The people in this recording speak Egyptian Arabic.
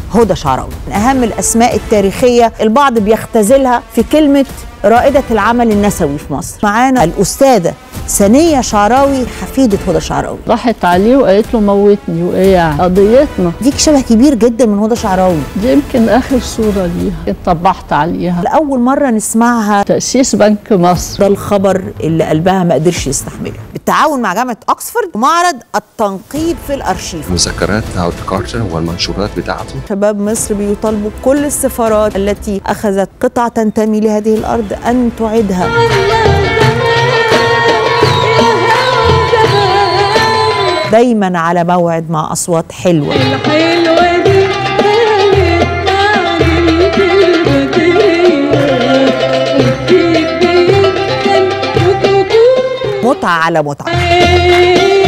هدى شعراوي من اهم الاسماء التاريخيه البعض بيختزلها في كلمه رائده العمل النسوي في مصر معانا الاستاذه ثانيه شعراوي حفيده هدى شعراوي راحت عليه وقالت له موتني وايه يعني قضيتنا ديك شبه كبير جدا من هدى شعراوي دي يمكن اخر صوره ليها طبعت عليها لاول مره نسمعها تاسيس بنك مصر ده الخبر اللي قلبها ما قدرش يستحمله بالتعاون مع جامعه اوكسفورد معرض التنقيب في الارشيف مذكرات هاورد كارتر والمنشورات بتاعته شباب مصر بيطالبوا كل السفارات التي اخذت قطعه تنتمي لهذه الارض ان تعيدها دايما على موعد مع اصوات حلوه الحلوة دي كانت تعجب البدرية وبتدي جدا وتكون متعه على متعه عين